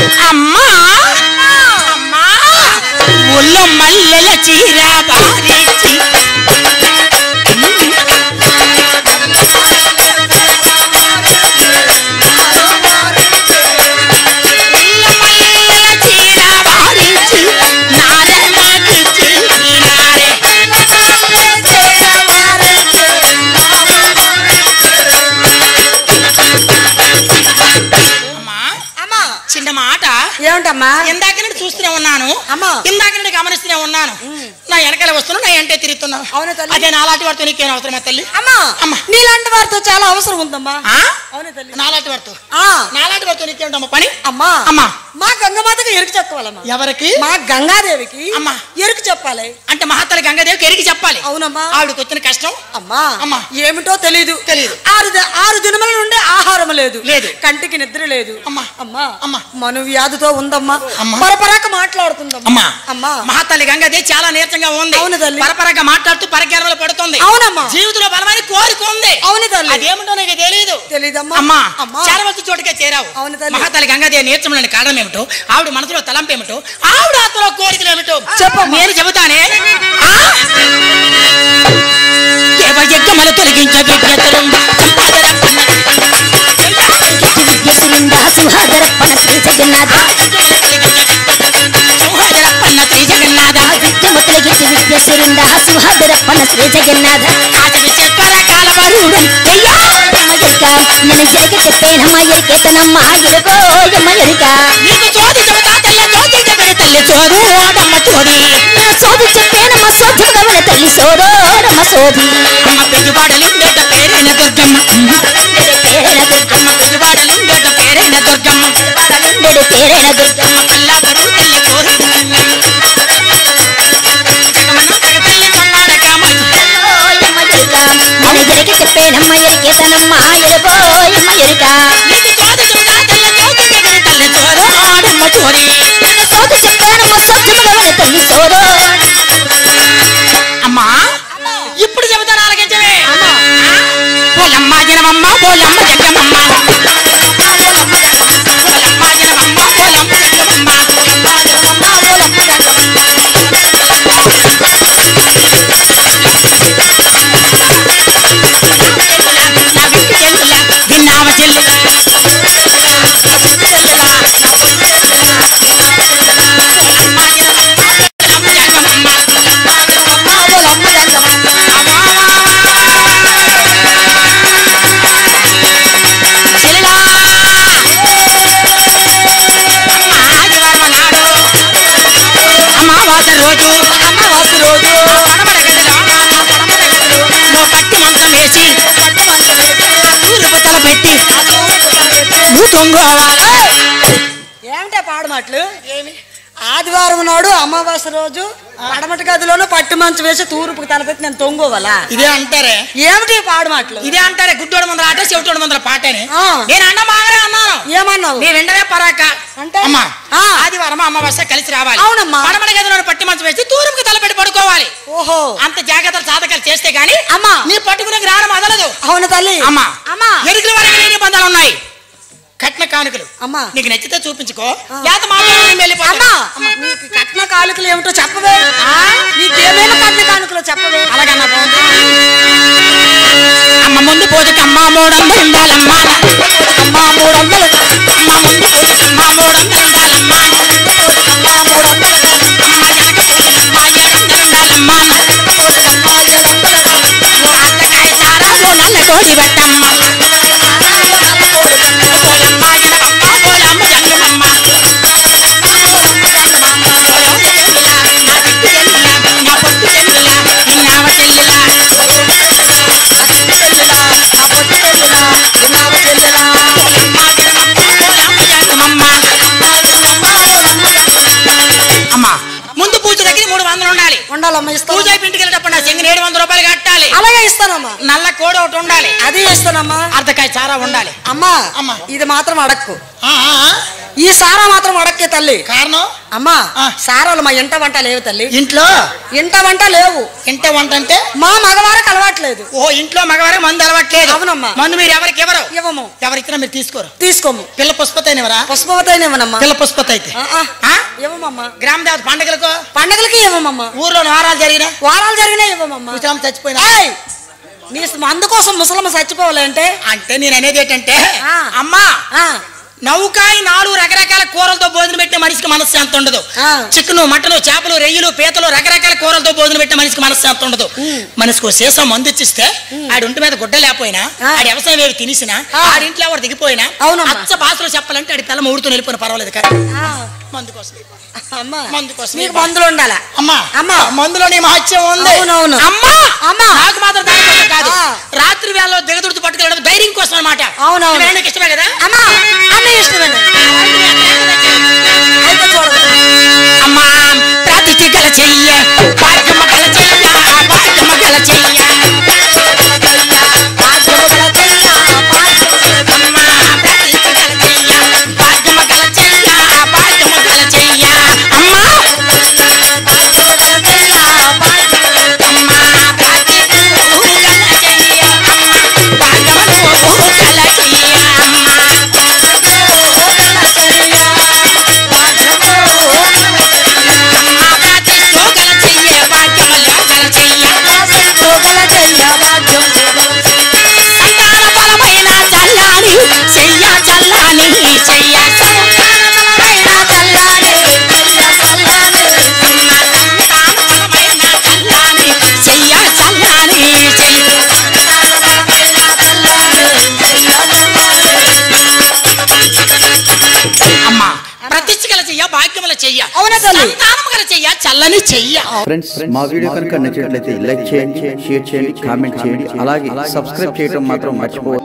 అమ్మా అమ్మా ఒళ్ళో మల్లెల చీర బారించి ఒళ్ళో మల్లెల చీర బారించి నారే మాకిచ్చి నారే అమ్మా అమ్మా చిన్న మాట ఏమిటమ్మా ఇందాక నుండి చూస్తూనే ఉన్నాను అమ్మా. ఇందాక నుండి గమనిస్తూనే ఉన్నాను నా వెనకాల వస్తున్నావు నా ఎంటే తిరుగుతున్నావు అవునా తల్లి? అదే నాలాంటి వాడితో నీకేం అవసరమా తల్లి అమ్మా అమ్మా. నీలాంటి వారితో చాలా అవసరం ఉందమ్మా ఆ? అవునా తల్లి నాలాంటి వాడితో ఆ, నాలాంటి వాడితో నీకేమిటమ్మా పని అమ్మా అమ్మా మా గంగమాతకి ఎరుకు చెప్పాలమ్మా ఎవరికి మా గంగాదేవికి అమ్మా. ఎరుకు చెప్పాలి అంటే మహాతల గంగాదేవికి ఎరిగి చెప్పాలి అవునమ్మా ఆవిడకి వచ్చిన కష్టం అమ్మా అమ్మా. ఏమిటో తెలీదు తెలీదు. ఆరు ద- ఆరు దినముల నుండి ఆహారం లేదు లేదు. కంటికి నిద్ర లేదు అమ్మా. అమ్మా అమ్మా. మను వ్యాధితో ఉందమ్మా అమ్మా. పరపరాక మాట్లాడుతుందమ్మా అమ్మా అమ్మా మహాతల్లి గంగాదేవి చాలా నీరసంగా ఉంది అవును తల్లి. పరపరగా మాట్లాడుతూ పరగ్యారంలో పడుతుంది అవునమ్మా జీవితంలో బలమైన కోరిక ఉంది అవును తల్లి అదేమిటో నీకు తెలియదు తెలీదమ్మా అమ్మా అమ్మా చేరవలసిన చోటుకే చేరావు అవును తల్లి. మహాతల్లి గంగాదేవి నేర్చమని కారణం ఏమిటో ఆవిడ మనసులో తలంపు ఏమిటో ఆవిడ ఆత్మలో కోరికలు ఏమిటో చెప్పమ్మా. నేను చెబుతానే ఆ? దేవయజ్ఞములు తొలగించే విజ్ఞతలుండు. విద్యసురుండా సుహాదరప్పన శ్రీ జగన్నాథ సంహారపన్న శ్రీ జగన్నాథ విద్యము తొలగించి విద్యసురుండా సుహాదరప్పన శ్రీ జగన్నాథ ఆచరి శిల్పాల కాలవరుడు అయ్యా ఎరుక నేను ఎరుక చెప్పేనమ్మ ఎరికేతనమ్మ ఎరుకో ఎమ్మ ఎరుక నీకు చోది చెబుతా తల్లి చోది చెప్పిన తల్లి చోరు ఓడమ్మ చోడి నా సోది చెప్పేనమ్మ సోదరవన తల్లి సోదరమ్మ సోది అమ్మ పెట్టుబాడలుండేట పేరైన దుర్గమ్మ పేరైన దుర్గమ్మ అమ్మ పెట్టుబాడలుండేట పేరైన దుర్గమ్మ ఉండేడు పేరైన దుర్గమ్మ అమ్మ కల్లాపరు తల్లి కోరు జగమన్న తగ తల్లి కొన్నాడ కామయ్య ఎమ్మ ఎరుక నేను ఎరుక చెప్పేనమ్మ ఎరికేతనమ్మ ఎరుకో ఎమ్మ ఎరుక నీకు చోది చెబుతా తల్లి చోది చెప్పిన తల్లి చోరు ఓడమ్మ చోడి నా సోది చెప్పేనమ్మ సోదరవన తల్లి సోదర అమ్మా ఇప్పుడు చెబుతాను ఆలకించవే పోలమ్మ జనమమ్మ పోలమ్మ జగమమ్మ పోలమ్మ జనమమ్మ పోలమ్మ జగమమ్మ నా విక్కి చెల్లుల విన్నావ చెల్లుల అమావాస రోజు అమావాస రోజు పడమర గదిలో పడమర గదిలో ఓ పట్టి మంచం వేసి తూర్పు తల పెట్టి నువ్వు తొంగోవాలా ఏమిటా పాడు మాటలు ఆదివారం నాడు అమావాస్య రోజు పడమటి గదిలోనూ పట్టి మంచు వేసి తూర్పుకి తలపెట్టి నేను తొంగోవాలా ఇదే అంటారే ఏమిటి ఈ పాడు మాటలు ఇదే అంటారే గుడ్డోడు ముందర ఆట చెవిటోడు ముందర పాటని ఆ. నేను అన్న బాగానే అన్నాను ఏమన్నావు నీ వెంటనే పరాక అంటే? అమ్మా ఆ. ఆదివారం అమావాస్య కలిసి రావాలి అవునమ్మా. పడమర గదిలో పట్టి మంచం వేసి తూర్పుకి తలపెట్టి పడుకోవాలి ఓహో అంత జాగ్రత్తలు సాధకాలు చేస్తే గాని అమ్మా. నీ పట్టుకునే జ్ఞానం వదలదు అవును తల్లి అమ్మా అమ్మా ఎరుగుల వరకు లేని బంధాలు ఉన్నాయి కట్న కానుకలు అమ్మా నీకు నచ్చితే చూపించుకో లేత మాత్రం వెళ్ళిపోతా అమ్మా నీకు కట్న కానుకలు ఏమిటో చెప్పవే నీకేమేమి కట్న కానుకలు చెప్పవే అలాగన్నా బాగుంది అమ్మ ముందు పూజకి అమ్మ మూడు వందలు ఉండాలమ్మా అమ్మ మూడు వందలు అమ్మ ముందు పూజకి అమ్మ మూడు వందలు ఉండాలమ్మా అమ్మ మూడు వందలు అమ్మ వెనక పూజకి అమ్మ ఏడు వందలు ఉండాలమ్మా ఓ అత్తకాయ సారాలు నల్ల కోడి పెట్టమ్మ పోలమ్మ జనమమ్మ పోలమ్మ జంగమమ్మ నా పొట్టు చెల్లులా నిన్నావ చెల్లులా అమ్మా ముందు పూజ దగ్గర మూడు వందలు ఉండాలి ఉండాలమ్మా ఇస్తాను పూజ అయిపోయి ఇంటికి వెళ్ళేటప్పుడు నా చెంగిన ఏడు వందల రూపాయలు కట్టాలి అలాగే ఇస్తానమ్మా నల్ల కోడి ఒకటి ఉండాలి అది ఇస్తానమ్మా అర్ధకాయ చారా ఉండాలి అమ్మా అమ్మా. ఇది మాత్రం అడక్కు ఆ, ఆ, ఆ. ఈ సారా మాత్రం అడక్కే తల్లి కారణం అమ్మా ఆ. సారాలు మా ఇంట వంట లేవు తల్లి ఇంట్లో ఇంట వంట లేవు ఇంట వంట అంటే మా మగవారికి అలవాట్లేదు ఓ ఇంట్లో మగవారికి మందు అలవాట్లేదు అవునమ్మా. మందు మీరు ఎవరికి ఎవరు ఇవ్వము ఎవరిచ్చినా మీరు తీసుకోరు తీసుకోము పిల్ల పుష్పతైన ఎవరా పుష్పవతైన ఇవ్వనమ్మా పిల్ల పుష్పత అయితే ఆ, ఆ. ఆ? ఇవ్వమమ్మా గ్రామ దేవత పండగలకు పండగలకి ఇవ్వమమ్మా ఊర్లో వారాలు జరిగిన వారాలు జరిగినా ఇవ్వమమ్మా ముసలాం చచ్చిపోయినా ఏయ్! నీ మందు కోసం ముసలమ్మ చచ్చిపోవాలంటే అంటే నేను అనేది ఏంటంటే ఆ. అమ్మా ఆ, నౌకాయ నాలుగు రకరకాల కూరలతో భోజనం పెట్టే మనిషికి మనశ్శాంతి ఉండదు ఆ. చికెన్ మటన్ చేపలు రొయ్యలు పీతలు రకరకాల కూరలతో భోజనం పెట్టే మనిషికి మనశ్శాంతి ఉండదు మనిషికి ఒక సీసం మందు ఇచ్చిస్తే ఆడి ఒంటి మీద గుడ్డ లేకపోయినా ఆ. ఆడి వ్యవసాయం ఏవి తినేసినా ఆ. ఆడింట్లో ఎవరు దిగిపోయినా అవునమ్మా. అచ్చ భాషలో చెప్పాలంటే ఆడి పిల్ల ఊడుతూ వెళ్ళిపోయిన పర్వాలేదు కానీ ఆ. మందు కోసం అమ్మా మందు కోసం నీకు మందులు ఉండాలా అమ్మా అమ్మా. మందులో నీ మహత్యం ఉంది అవునవును. అమ్మా అమ్మా. నాకు మాత్రం దానికోసం కాదు ఆ. రాత్రి వేళలో దిగదుడుతూ పట్టుకెళ్ళడం ధైర్యం కోసం అనమాట అవునవును. నీకు ఇష్టమే కదా అమ్మా అన్న ఇష్టమేనా అయితే చూడదు అమ్మా ప్రతిష్ఠి గల చెయ్య భాగ్యమ గల చెయ్య భాగ్యమ గల చెయ్య అమ్మా ప్రతిష్ఠి గల చెయ్య భాగ్యమ గల చెయ్య భాగ్యమ గల చెయ్య అమ్మా అమ్మా ప్రతిష్ఠి గల చెయ్య అమ్మా భాగ్యమను గల చెయ్య అమ్మా అమ్మా ప్రతిష్ఠి గల చెయ్య భాగ్యమ గల చెయ్య సంతాన బలమైన చల్లాని చెయ్య చల్లాని చెయ్య సంతానమైన చల్లాని సంతాన బలమైన చల్లాని చెయ్య చల్లాని చెయ్య అమ్మా ప్రతిష్ఠ గల చెయ్య భాగ్యముల చెయ్య అవునా తల్లి? సంతానము గల చెయ్య చల్లని చెయ్య ఫ్రెండ్స్ మా వీడియో కనుక నచ్చినట్లయితే లైక్ చేయండి షేర్ చేయండి కామెంట్ చేయండి అలాగే సబ్స్క్రైబ్ చేయడం మాత్రం మర్చిపోవద్దు